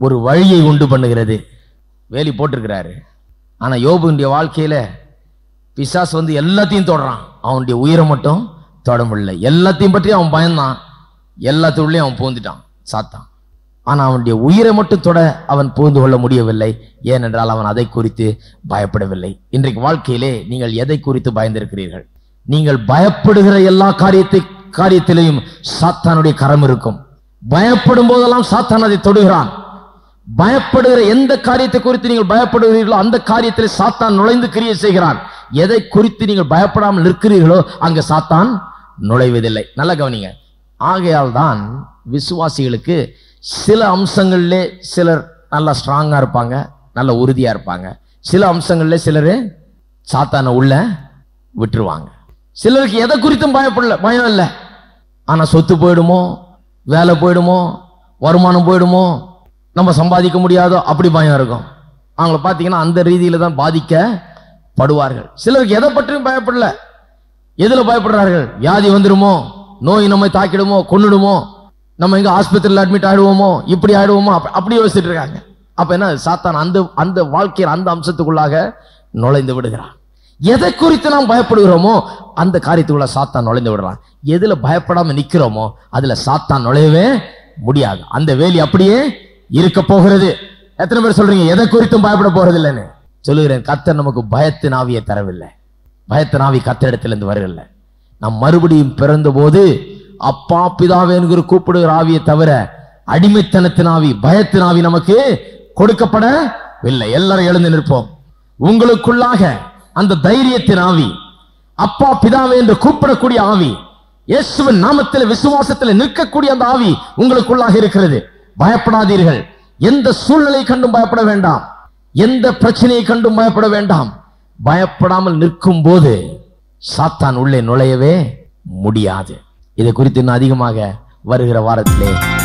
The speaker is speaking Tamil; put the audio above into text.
ஒரு வழியை உண்டு பண்ணுகிறது வேலி போட்டிருக்கிறாரு ஆனா யோபுடைய வாழ்க்கையில பிசாசு வந்து எல்லாத்தையும் தொடறான் அவனுடைய உயிரை மட்டும் தொட முடியல எல்லாத்தையும் பற்றி அவன் பயந்தான் எல்லாத்துக்குள்ளேயும் அவன் பூந்துட்டான் சாத்தான் ஆனா அவனுடைய உயிரை மட்டும் தொட அவன் புரிந்து கொள்ள முடியவில்லை ஏனென்றால் அவன் அதை குறித்து பயப்படவில்லை இன்றைக்கு வாழ்க்கையிலே நீங்கள் எதை குறித்து பயந்திருக்கிறீர்கள் நீங்கள் பயப்படுகிற எல்லா காரியத்தை காரியத்திலையும் சாத்தானுடைய கரம் இருக்கும் பயப்படும் போதெல்லாம் சாத்தான் அதை தொடுகிறான் பயப்படுகிற எந்த காரியத்தை குறித்து நீங்கள் பயப்படுகிறீர்களோ அந்த காரியத்தில் சாத்தான் நுழைந்து கிரியை செய்கிறான் எதை குறித்து நீங்கள் பயப்படாமல் நிற்கிறீர்களோ அங்க சாத்தான் நுழைவதில்லை நல்ல கவனிங்க ஆகையால் தான் விசுவாசிகளுக்கு சில அம்சங்களிலே சிலர் நல்லா ஸ்ட்ராங்கா இருப்பாங்க நல்ல உறுதியா இருப்பாங்க சில அம்சங்களிலே சிலர் சாத்தானை உள்ள விட்டுருவாங்க சிலருக்கு எதை குறித்தும் பயப்படல பயம் இல்லை ஆனா சொத்து போயிடுமோ வேலை போயிடுமோ வருமானம் போயிடுமோ நம்ம சம்பாதிக்க முடியாதோ அப்படி பயம் இருக்கும் அவங்கள பார்த்தீங்கன்னா அந்த ரீதியில தான் பாதிக்கப்படுவார்கள் சிலருக்கு எதை பற்றியும் பயப்படல எதுல பயப்படுறார்கள் வியாதி வந்துருமோ நோய் நம்மை தாக்கிடுமோ கொன்னுடுமோ நம்ம எங்க ஆஸ்பத்திரியில் அட்மிட் ஆயிடுவோமோ இப்படி ஆயிடுவோமோ அப்ப- அப்படி யோசிச்சுட்டு இருக்காங்க அப்ப என்ன சாத்தான் அந்த அந்த வாழ்க்கையில் அந்த அம்சத்துக்குள்ளாக நுழைந்து விடுகிறான் எதை குறித்து நாம் பயப்படுகிறோமோ அந்த காரியத்துக்குள்ள சாத்தான் நுழைந்து விடுறான் எதுல பயப்படாம நிக்கிறோமோ அதுல சாத்தான் நுழையவே முடியாது அந்த வேலி அப்படியே இருக்க போகிறது எத்தனை பேர் சொல்றீங்க எதை குறித்தும் பயப்பட போறது இல்லைன்னு சொல்லுகிறேன் கர்த்தர் நமக்கு பயத்தின் ஆவியை தரவில்லை பயத்தின் ஆவி கத்தரிடத்திலிருந்து வரவில்லை நாம் மறுபடியும் பிறந்த போது அப்பா பிதாவே என்கிற கூப்பிடுகிற ஆவியை தவிர அடிமைத்தனத்தின் ஆவி பயத்தின் ஆவி நமக்கு கொடுக்கப்படவில்லை எல்லாரும் எழுந்து நிற்போம் உங்களுக்குள்ளாக அந்த தைரியத்தின் ஆவி அப்பா பிதாவே என்று கூப்பிடக்கூடிய ஆவி இயேசுவின் நாமத்தில் விசுவாசத்தில் நிற்கக்கூடிய அந்த ஆவி உங்களுக்குள்ளாக இருக்கிறது பயப்படாதீர்கள் எந்த சூழ்நிலை கண்டும் பயப்பட வேண்டாம் எந்த பிரச்சனையை கண்டும் பயப்பட வேண்டாம் பயப்படாமல் நிற்கும் போது சாத்தான் உள்ளே நுழையவே முடியாது இதை குறித்து இன்னும் அதிகமாக வருகிற வாரத்திலே